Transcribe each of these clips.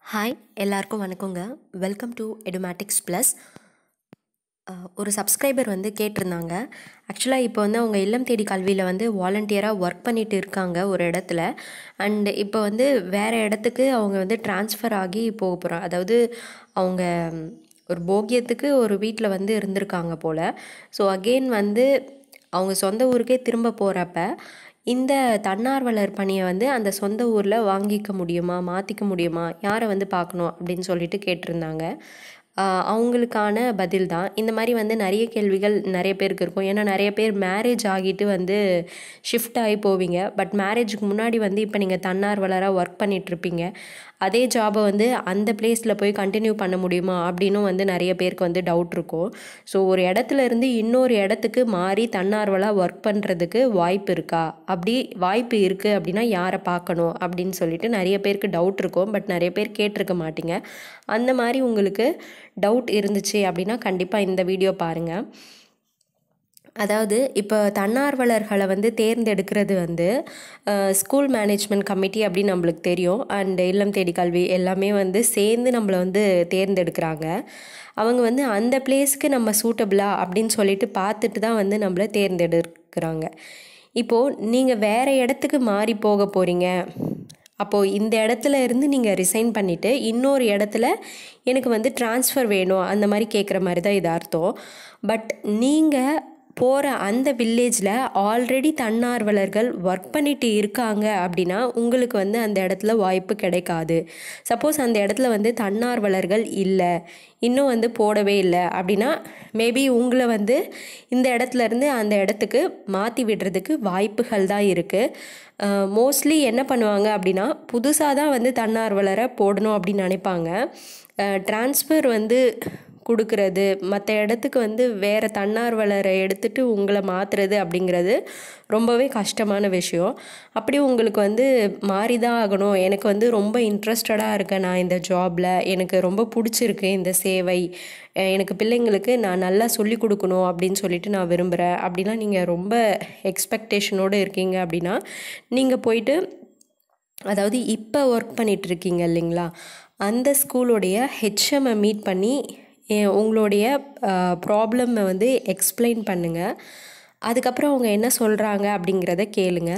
hi எல்லாருக்கும் வணக்கங்க welcome to Edumatics plus ஒரு சப்ஸ்கிரைபர் வந்து கேட்டிருந்தாங்க ஆக்சுவலாக இப்போ வந்து அவங்க இல்லம் தேடி கல்வியில் வந்து வாலண்டியராக ஒர்க் பண்ணிட்டு இருக்காங்க ஒரு இடத்துல அண்ட் இப்போ வந்து வேறு இடத்துக்கு அவங்க வந்து ட்ரான்ஸ்ஃபர் ஆகி போக போகிறாங்க அதாவது அவங்க ஒரு போகியத்துக்கு ஒரு வீட்டில் வந்து இருந்திருக்காங்க போல் ஸோ அகெயின் வந்து அவங்க சொந்த ஊருக்கே திரும்ப போகிறப்ப இந்த தன்னார்வலர் பணியை வந்து அந்த சொந்த ஊரில் வாங்கிக்க முடியுமா மாற்றிக்க முடியுமா யாரை வந்து பார்க்கணும் அப்படின்னு சொல்லிட்டு கேட்டிருந்தாங்க ஆஹ் அவங்களுக்கான பதில் தான் இந்த மாதிரி வந்து நிறைய கேள்விகள் நிறைய பேருக்கு இருக்கும் ஏன்னா நிறைய பேர் மேரேஜ் ஆகிட்டு வந்து ஷிஃப்ட் ஆகி போவீங்க பட் மேரேஜுக்கு முன்னாடி வந்து இப்போ நீங்கள் தன்னார்வலராக ஒர்க் பண்ணிகிட்ருப்பீங்க அதே ஜாபை வந்து அந்த பிளேஸில் போய் கண்டினியூ பண்ண முடியுமா அப்படின்னும் வந்து நிறைய பேருக்கு வந்து டவுட் இருக்கும் ஸோ ஒரு இடத்துல இருந்து இன்னொரு இடத்துக்கு மாறி தன்னார்வலாக ஒர்க் பண்ணுறதுக்கு வாய்ப்பு இருக்கா அப்படி வாய்ப்பு இருக்குது அப்படின்னா யாரை பார்க்கணும் அப்படின்னு சொல்லிட்டு நிறைய பேருக்கு டவுட் இருக்கும் பட் நிறைய பேர் கேட்டிருக்க மாட்டீங்க அந்த மாதிரி உங்களுக்கு டவுட் இருந்துச்சு அப்படின்னா கண்டிப்பாக இந்த வீடியோ பாருங்கள் அதாவது இப்போ தன்னார்வலர்களை வந்து தேர்ந்தெடுக்கிறது வந்து ஸ்கூல் மேனேஜ்மெண்ட் கமிட்டி அப்படின்னு நம்மளுக்கு தெரியும் அண்ட் இல்லம் தேடி கல்வி எல்லாமே வந்து சேர்ந்து நம்மளை வந்து தேர்ந்தெடுக்கிறாங்க அவங்க வந்து அந்த பிளேஸ்க்கு நம்ம சூட்டபிளா அப்படின்னு சொல்லிட்டு பார்த்துட்டு தான் வந்து நம்மளை தேர்ந்தெடுக்கிறாங்க இப்போது நீங்கள் வேறு இடத்துக்கு மாறி போக போகிறீங்க அப்போது இந்த இடத்துல இருந்து நீங்கள் ரிசைன் பண்ணிவிட்டு இன்னொரு இடத்துல எனக்கு வந்து ட்ரான்ஸ்ஃபர் வேணும் அந்த மாதிரி கேட்குற மாதிரி தான் இது அர்த்தம் பட் நீங்கள் போகிற அந்த வில்லேஜில் ஆல்ரெடி தன்னார்வலர்கள் ஒர்க் பண்ணிட்டு இருக்காங்க அப்படின்னா உங்களுக்கு வந்து அந்த இடத்துல வாய்ப்பு கிடைக்காது சப்போஸ் அந்த இடத்துல வந்து தன்னார்வலர்கள் இல்லை இன்னும் வந்து போடவே இல்லை அப்படின்னா மேபி உங்களை வந்து இந்த இடத்துல இருந்து அந்த இடத்துக்கு மாற்றி விடுறதுக்கு வாய்ப்புகள் தான் இருக்குது மோஸ்ட்லி என்ன பண்ணுவாங்க அப்படின்னா புதுசாக தான் வந்து தன்னார்வலரை போடணும் அப்படின்னு நினைப்பாங்க ட்ரான்ஸ்ஃபர் வந்து கொடுக்கறது மற்ற இடத்துக்கு வந்து வேறு தன்னார்வலரை எடுத்துகிட்டு உங்களை மாற்றுறது அப்படிங்கிறது ரொம்பவே கஷ்டமான விஷயம் அப்படி உங்களுக்கு வந்து மாறி தான் ஆகணும் எனக்கு வந்து ரொம்ப இன்ட்ரெஸ்டடாக இருக்கேன் நான் இந்த ஜாபில் எனக்கு ரொம்ப பிடிச்சிருக்கு இந்த சேவை எனக்கு பிள்ளைங்களுக்கு நான் நல்லா சொல்லி கொடுக்கணும் அப்படின்னு சொல்லிட்டு நான் விரும்புகிறேன் அப்படின்னா நீங்கள் ரொம்ப எக்ஸ்பெக்டேஷனோடு இருக்கீங்க அப்படின்னா நீங்கள் போயிட்டு அதாவது இப்போ ஒர்க் பண்ணிகிட்ருக்கீங்க இல்லைங்களா அந்த ஸ்கூலோடைய ஹெச்எம்மை மீட் பண்ணி உங்களுடைய ப்ராப்ளமை வந்து எக்ஸ்பிளைன் பண்ணுங்கள் அதுக்கப்புறம் அவங்க என்ன சொல்கிறாங்க அப்படிங்கிறத கேளுங்க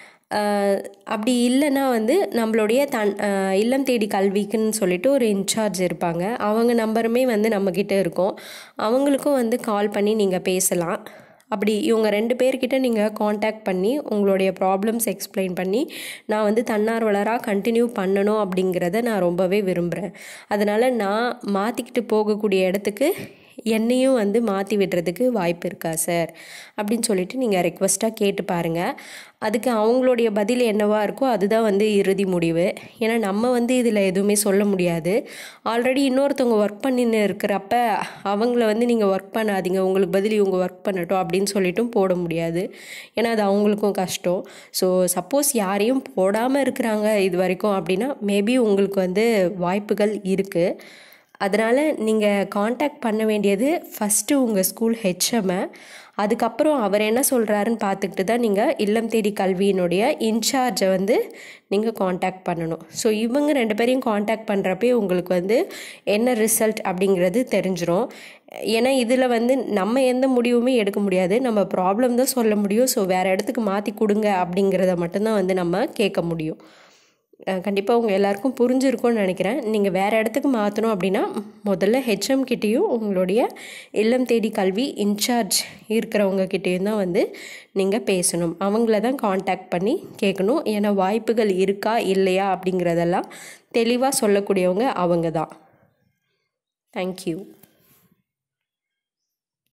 அப்படி இல்லைன்னா வந்து நம்மளுடைய தன் இல்லம் தேடி கல்விக்குன்னு சொல்லிட்டு ஒரு இன்சார்ஜ் இருப்பாங்க அவங்க நம்பருமே வந்து நம்மக்கிட்ட இருக்கும் அவங்களுக்கும் வந்து கால் பண்ணி நீங்கள் பேசலாம் அப்படி இவங்க ரெண்டு பேர்கிட்ட நீங்கள் காண்டாக்ட் பண்ணி உங்களுடைய ப்ராப்ளம்ஸ் எக்ஸ்பிளைன் பண்ணி நான் வந்து தன்னார்வலராக கண்டினியூ பண்ணணும் அப்படிங்கிறத நான் ரொம்பவே விரும்புகிறேன் அதனால் நான் மாற்றிக்கிட்டு போகக்கூடிய இடத்துக்கு என்னையும் வந்து மாற்றி விடுறதுக்கு வாய்ப்பு இருக்கா சார் அப்படின்னு சொல்லிட்டு நீங்கள் ரெக்வஸ்ட்டாக கேட்டு பாருங்கள் அதுக்கு அவங்களுடைய பதில் என்னவா இருக்கோ அதுதான் வந்து இறுதி முடிவு ஏன்னா நம்ம வந்து இதில் எதுவுமே சொல்ல முடியாது ஆல்ரெடி இன்னொருத்தவங்க ஒர்க் பண்ணின்னு இருக்கிறப்ப அவங்கள வந்து நீங்கள் ஒர்க் பண்ணாதீங்க உங்களுக்கு பதில் இவங்க ஒர்க் பண்ணட்டும் அப்படின்னு சொல்லிட்டும் போட முடியாது ஏன்னா அது அவங்களுக்கும் கஷ்டம் ஸோ சப்போஸ் யாரையும் போடாமல் இருக்கிறாங்க இது வரைக்கும் அப்படின்னா மேபி உங்களுக்கு வந்து வாய்ப்புகள் இருக்குது அதனால் நீங்கள் காண்டாக்ட் பண்ண வேண்டியது ஃபஸ்ட்டு உங்கள் ஸ்கூல் ஹெச்எம்மை அதுக்கப்புறம் அவர் என்ன சொல்கிறாருன்னு பார்த்துக்கிட்டு தான் நீங்கள் இல்லம் தேடி கல்வியினுடைய இன்சார்ஜை வந்து நீங்கள் காண்டாக்ட் பண்ணணும் ஸோ இவங்க ரெண்டு பேரையும் காண்டாக்ட் பண்ணுறப்பே உங்களுக்கு வந்து என்ன ரிசல்ட் அப்படிங்கிறது தெரிஞ்சிடும் ஏன்னா இதில் வந்து நம்ம எந்த முடிவுமே எடுக்க முடியாது நம்ம ப்ராப்ளம் தான் சொல்ல முடியும் ஸோ வேறு இடத்துக்கு மாற்றி கொடுங்க அப்படிங்கிறத மட்டும்தான் வந்து நம்ம கேட்க முடியும் கண்டிப்பாக உங்கள் எல்லாருக்கும் புரிஞ்சிருக்கும்னு நினைக்கிறேன் நீங்கள் வேறு இடத்துக்கு மாற்றணும் அப்படின்னா முதல்ல ஹெச்எம் கிட்டேயும் உங்களுடைய இல்லம் தேடி கல்வி இன்சார்ஜ் இருக்கிறவங்க கிட்டேயும் தான் வந்து நீங்கள் பேசணும் அவங்கள தான் காண்டாக்ட் பண்ணி கேட்கணும் ஏன்னா வாய்ப்புகள் இருக்கா இல்லையா அப்படிங்கிறதெல்லாம் தெளிவாக சொல்லக்கூடியவங்க அவங்க தான் தேங்க்யூ